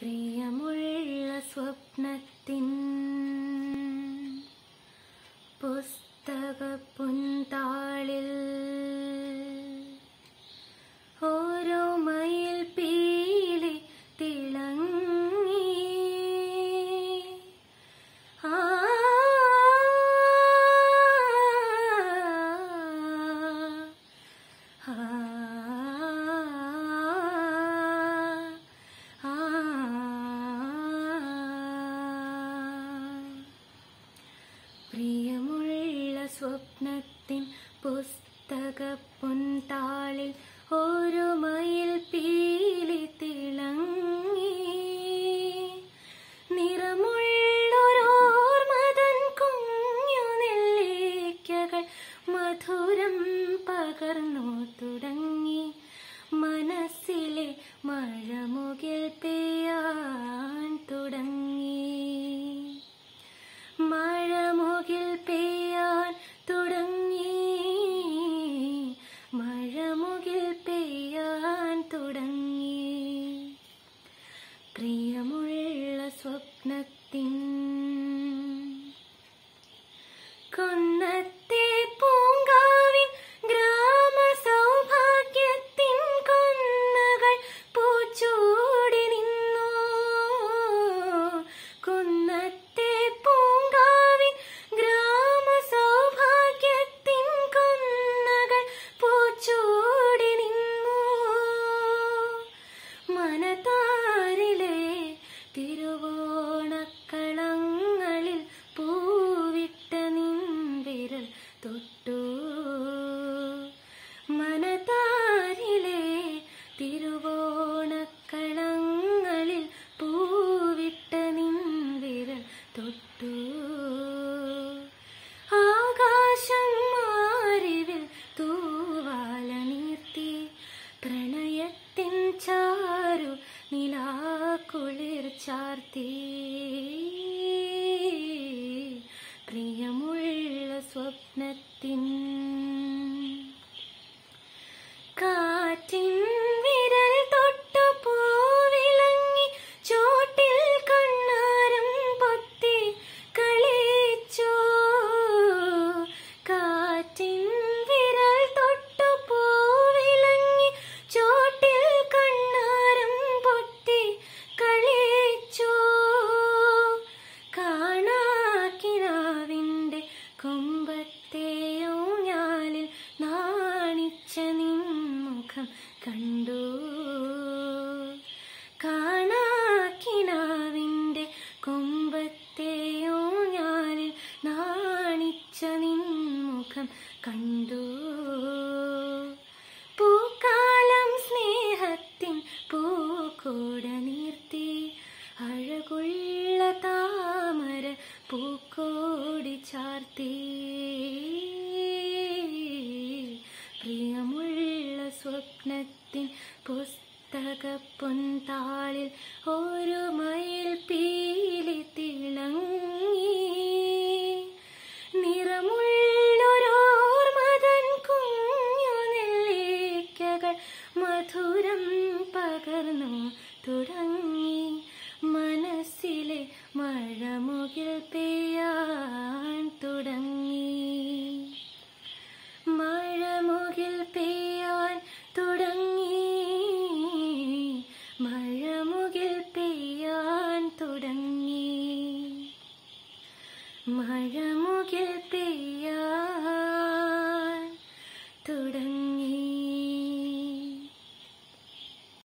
പ്രിയമുള്ള സ്വപ്നത്തിൻ പുസ്തകപ്പുന്താളിൽ ഓരോ മയിൽ പീലി തിളങ്ങി ആ ആ ആ പ്രിയമുള്ള സ്വപ്നത്തിൻ പുസ്തക പൊൻതാളിൽ ഓരോ മയിൽ പീലി തിളങ്ങി നിറമുള്ളൊരോർമതൻ കുഞ്ഞു നെല്ലിക്കകൾ മധുരം പകർന്നു തുടങ്ങി മനസ്സിലെ മഴമുകിൽ പെയ്യാൻ തുടങ്ങി മഴമുകിൽ പെയ്യാൻ തുടങ്ങി മഴമുകിൽ പെയ്യാൻ തുടങ്ങി പ്രിയമുള്ള സ്വപ്നത്തിൻ കൊന്നത്തെ പൂങ്കാവിൻ ഗ്രാമ സൗഭാഗ്യത്തിൻ കൊന്നകൾ പൂച്ചൂടി നിന്നു കുന്നത്തെ പൂങ്കാവിൻ ഗ്രാമ സൗഭാഗ്യത്തിൻ കൊന്നകൾ പൂച്ചൂടി നിന്നു മനതാരിലെ തിരുവോണക്കളങ്ങളിൽ പൂവിട്ട നിൻവിരൽ തൊട്ടു മനതാരിലെ തിരുവോണക്കളങ്ങളിൽ പൂവിട്ട നിൻവിരൽ തൊട്ടു ആകാശം മാറിവിൽ തൂവാല നീർത്തി പ്രണയത്തിൻ ചാരു നിലാക്കുളിർ ചാർത്തി പ്രിയമുള്ള സ്വപ്നത്തിൻ കാറ്റിൻ വിരൽ തൊട്ടു പൂവിളങ്ങി ചോട്ടിൽ കണ്ണാരം പൊത്തി കളിച്ചു കാറ്റിൻ വിരൽ തൊട്ടു പൂവിളങ്ങി ചോട്ടിൽ കണ്ണാരം പൊത്തി കളിച്ചു കാണാക്കിനാവിന്റെ കൊമ്പത്തെ ഊഞ്ഞാലിൽ നാണിച്ച നിൻമുഖം കണ്ടു കാണാക്കിനാവിന്റെ കൊമ്പത്തെ ഊഞ്ഞാലിൽ നാണിച്ച നിൻമുഖം കണ്ടു പൂക്കാലം സ്നേഹത്തിൻ പൂക്കൂട നീർത്തി അഴകുള്ള താമര പൂക്കോടി ചാർത്തി പ്രിയമുള്ള സ്വപ്നത്തിൻ പുസ്തക പൊൻതാളിൽ ഒരു മയിൽ പീലി തിളങ്ങി നിറമുള്ളൊരോർമതൻ കുഞ്ഞു നെല്ലിക്കകൾ മധുരം പകർന്നു തുടങ്ങി മനസ്സിലെ മഴമുകിൽ പെയ്യാൻ തുടങ്ങി മഴമുകിൽ പെയ്യാൻ തുടങ്ങി മഴമുകിൽ പെയ്യാൻ തുടങ്ങി മഴമുകിൽ പെയ്യാൻ തുടങ്ങി